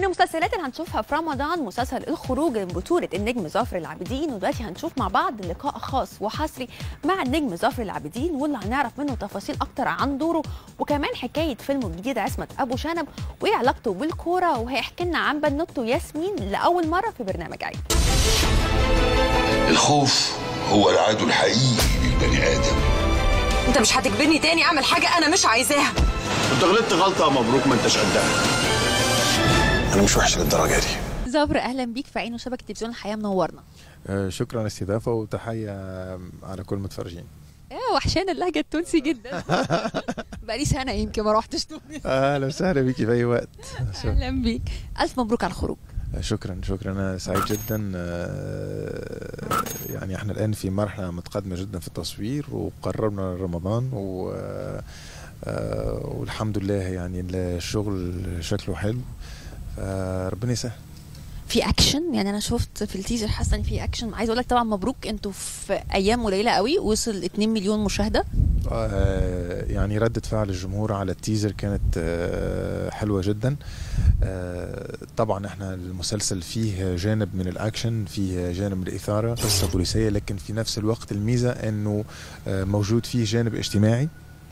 المسلسلات اللي هنشوفها في رمضان مسلسل الخروج من بطولة النجم ظافر العابدين ودلوقتي هنشوف مع بعض لقاء خاص وحصري مع النجم ظافر العابدين واللي هنعرف منه تفاصيل أكتر عن دوره وكمان حكاية فيلمه الجديد عصمت أبو شنب وإيه علاقته بالكورة وهيحكي لنا عن بنوته ياسمين لأول مرة في برنامج عيد الخوف هو العدو الحقيقي للبني ادم انت مش هتجبرني تاني اعمل حاجه انا مش عايزاها انت غلطت غلطه مبروك ما انتش قدها انا مش وحش للدرجه دي ظافر أهلا بيك في عين وشبكة تلفزيون الحياة منورنا آه، شكرا على الاستضافه وتحيه على كل المتفرجين يا وحشان اللهجة التونسي جدا بقالي سنة يمكن ما روحتش تونس اهلا وسهلا بيكي في اي وقت أهلا بيك ألف مبروك على الخروج آه، شكرا شكرا انا سعيد جدا آه، يعني احنا الان في مرحله متقدمه جدا في التصوير وقربنا رمضان و آه، والحمد لله يعني الشغل شكله حلو فربنا يسهل في اكشن يعني انا شفت في التيزر حاسه ان في اكشن عايز اقول لك طبعا مبروك انتوا في ايام قليله قوي وصل 2 مليون مشاهده آه، يعني ردة فعل الجمهور على التيزر كانت آه، حلوة جدا آه، طبعا احنا المسلسل فيه جانب من الاكشن فيه جانب من الاثارة قصة بوليسية لكن في نفس الوقت الميزة انه آه، موجود فيه جانب اجتماعي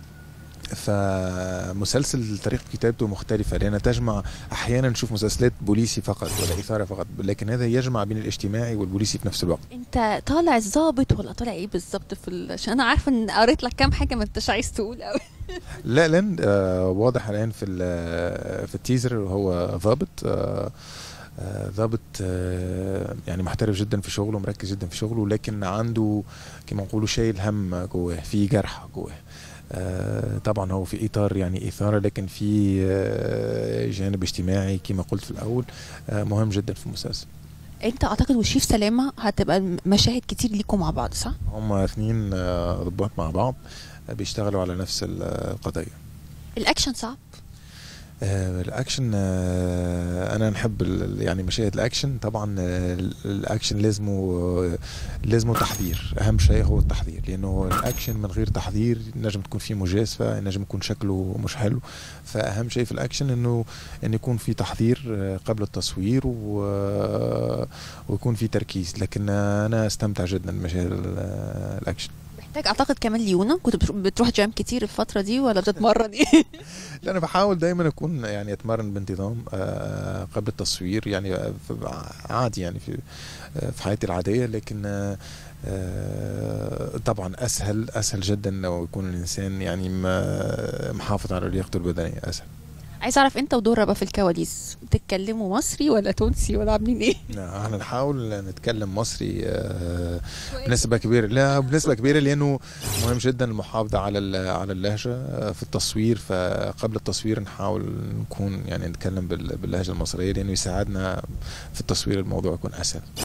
فمسلسل طريقة كتابته مختلفة لأنها تجمع أحيانا نشوف مسلسلات بوليسي فقط ولا إثارة فقط لكن هذا يجمع بين الاجتماعي والبوليسي في نفس الوقت انت طالع الظابط ولا طالع ايه بالظبط في ال... عشان انا عارفه ان قريت لك كام حاجه ما انتش عايز تقول قوي لا لان آه واضح الان في ال- في التيزر هو ضابط آه آه، ضابط آه، يعني محترف جدا في شغله مركز جدا في شغله لكن عنده كما نقولوا شايل هم جواه في جرح جواه آه، طبعا هو في اطار يعني اثاره لكن في آه، جانب اجتماعي كما قلت في الاول آه، مهم جدا في المسلسل انت اعتقد وشيف سلامه هتبقى مشاهد كتير ليكم مع بعض صح هم اثنين آه، ضباط مع بعض آه، بيشتغلوا على نفس القضيه الاكشن صعب آه، الاكشن آه، انا نحب ال- يعني مشاهد الاكشن طبعا آه، ال- الاكشن لازمه آه، لازمه تحضير اهم شيء هو التحضير لانه الاكشن من غير تحضير نجم تكون فيه مجازفه نجم يكون شكله مش حلو فاهم شيء في الاكشن انه ان يكون في تحضير آه، قبل التصوير و- ويكون في تركيز لكن آه، انا استمتع جدا بمشاهد ال- آه، الاكشن محتاج اعتقد كمان ليونا كنت بتروح- بتروح جيم كتير الفتره دي ولا بتتمرن ايه لا انا بحاول دايما اكون يعني اتمرن بانتظام آه، قبل التصوير يعني آه، في- عادي يعني في آه، في حياتي العاديه لكن آه، آه، طبعا اسهل اسهل جدا لو يكون الانسان يعني ما- محافظ على لياقته البدنيه اسهل عايز اعرف انت ودور ربا في الكواليس بتتكلموا مصري ولا تونسي ولا عاملين ايه لا، احنا نحاول نتكلم مصري آه، بنسبة كبيرة لا بنسبة كبيرة لأنه مهم جدا المحافظة على ال- على اللهجة آه، في التصوير فقبل التصوير نحاول نكون يعني نتكلم بال- باللهجة المصرية لأنه يساعدنا في التصوير الموضوع يكون أسهل